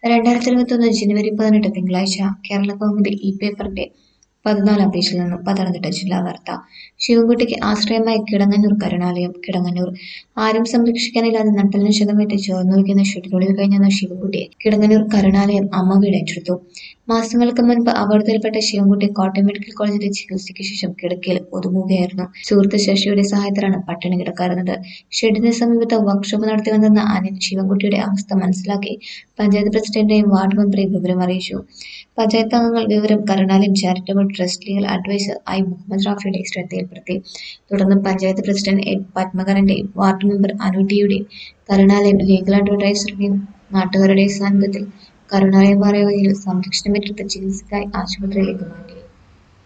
രണ്ടായിരത്തി ഇരുപത്തൊന്ന് ജനുവരി പതിനെട്ട് തിങ്കളാഴ്ച കേരള കൗമുദി ഇ പേപ്പറിന്റെ പതിനാലാം പേജിൽ നിന്ന് പത്തനംതിട്ട ജില്ലാ വാർത്ത ശിവൻകുട്ടിക്ക് ആശ്രയമായ കിടങ്ങന്നൂർ കരുണാലയം കിടങ്ങന്നൂർ ആരും സംരക്ഷിക്കാനില്ലാതെ നട്ടലിന് ക്ഷതമേറ്റ് ചോർന്നൊലിക്കുന്ന ഷെഡിനുള്ളിൽ കഴിഞ്ഞെന്ന ശിവൻകുട്ടിയെ കിടങ്ങന്നൂർ കരുണാലയം അമ്മ വീട് ഏറ്റെടുത്തു മാസങ്ങൾക്ക് മുൻപ് അപകടത്തിൽപ്പെട്ട ശിവൻകുട്ടി കോട്ടയം മെഡിക്കൽ കോളേജിലെ ചികിത്സയ്ക്ക് ശേഷം കിടക്കയിൽ ഒതുങ്ങുകയായിരുന്നു സുഹൃത്ത് ശശിയുടെ സഹായത്തിലാണ് പട്ടിണി കിടക്കാറുന്നത് ഷെഡിന് സമീപത്ത് വർക്ക്ഷോപ്പ് നടത്തി വന്നെന്ന അനിൽ ശിവൻകുട്ടിയുടെ അവസ്ഥ മനസ്സിലാക്കി പഞ്ചായത്ത് പ്രസിഡന്റിനെയും വാർഡ് മെമ്പറെയും വിവരം അറിയിച്ചു പഞ്ചായത്ത് അംഗങ്ങൾ വിവരം Karunalayam charitable trust legal advisor I Muhammad റാഫിയുടെ ശ്രദ്ധയിൽപ്പെടുത്തി തുടർന്ന് പഞ്ചായത്ത് പ്രസിഡന്റ് എ പത്മകരന്റെയും വാർഡ് മെമ്പർ അനുടിയുടെയും കരുണാലയം ലീഗൽ അഡ്വൈസറുടെയും നാട്ടുകാരുടെയും സാന്നിധ്യത്തിൽ കരുണാലയം ഭാരവാഹികൾ സംരക്ഷണമേറ്റെടുത്ത് ചികിത്സയ്ക്കായി ആശുപത്രിയിലേക്ക് മാറ്റി